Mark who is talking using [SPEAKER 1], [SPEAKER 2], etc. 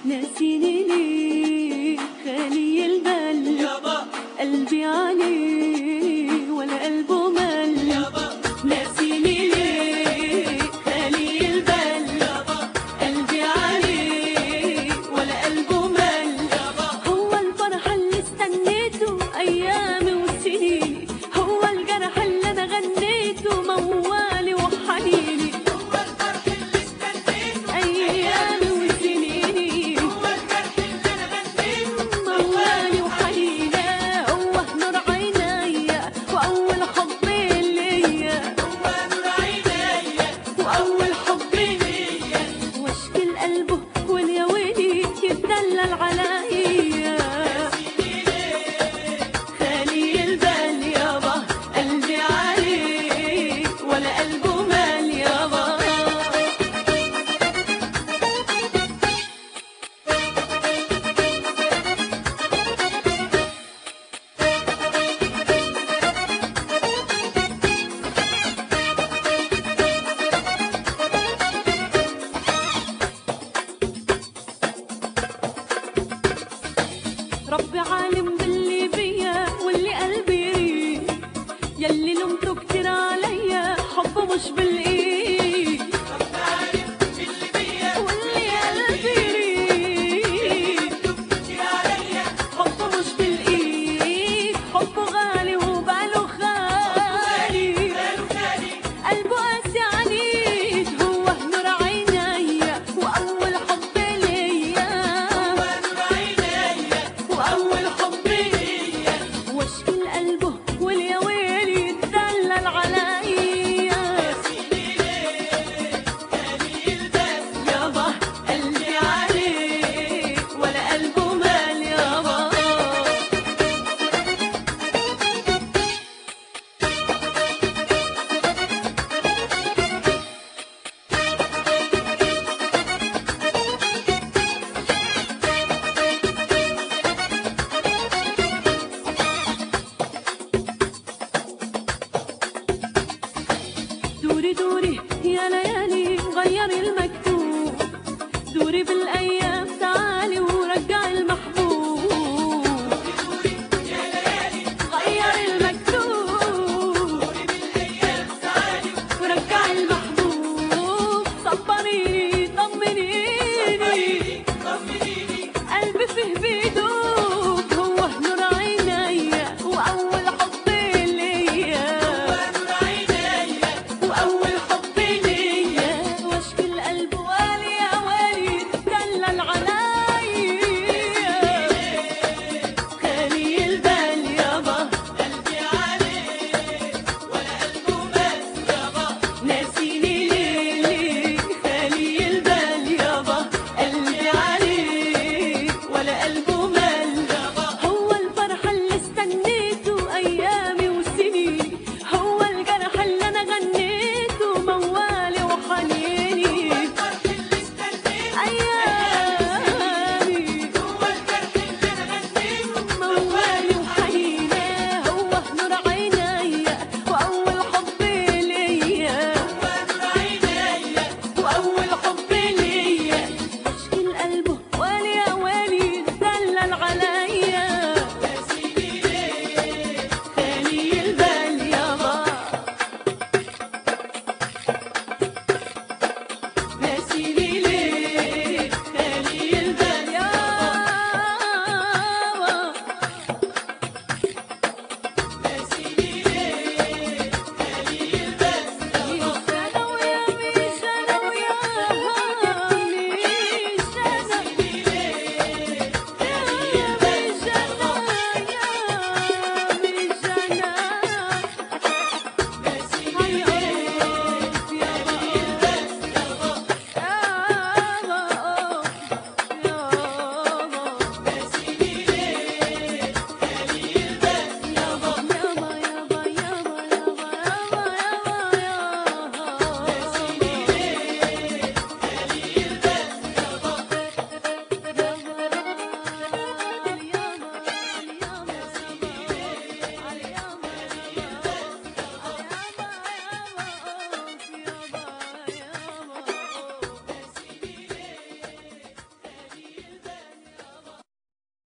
[SPEAKER 1] ناسيني ليه خالي البال
[SPEAKER 2] يابا
[SPEAKER 1] قلبي عليه ولا قلبه مل
[SPEAKER 2] يابا
[SPEAKER 1] ناسيني ليه خالي البال
[SPEAKER 2] يابا
[SPEAKER 1] قلبي عليه ولا قلبه مل
[SPEAKER 2] يابا
[SPEAKER 1] هو الفرح اللي استنيته ايامي وسنيني هو الجرح اللي انا غنيته موالي وحنيني
[SPEAKER 2] هو الفرح اللي استنيته
[SPEAKER 1] ايامي وسنيني
[SPEAKER 2] هو الجرح اللي انا غنيته
[SPEAKER 1] موالي وحنيني هو نور عينيا واول حب ليا
[SPEAKER 2] هو نور عينيا
[SPEAKER 1] واول حب
[SPEAKER 2] ليا
[SPEAKER 1] واشكي قلبه ويا ويلي يتدلل عليا خالي البال يابا قلبي عليه ولا قلبه مال يابا ربي عالم باللي بيا واللي قلبي يريد يلي لومته كتير عليا حبه مش بالايد
[SPEAKER 2] اللي بيا
[SPEAKER 1] واللي قلبي يريد
[SPEAKER 2] كتير عليا
[SPEAKER 1] حبه مش بالايد حبه غالي وباله خالي
[SPEAKER 2] قالوا تاني
[SPEAKER 1] قلبه قاسي عنيد هو نور عينيا واول حب ليا
[SPEAKER 2] هو نور عينيا
[SPEAKER 1] واول حب
[SPEAKER 2] ليا
[SPEAKER 1] واشكي لقلبه واليا ويلي يتدلل عليا
[SPEAKER 2] سيدي ليه خالي البال
[SPEAKER 1] يابا قلبي عليه ولا قلبه مال يابا دوري دوري يا ليالي غير المكتوب دوري بالايام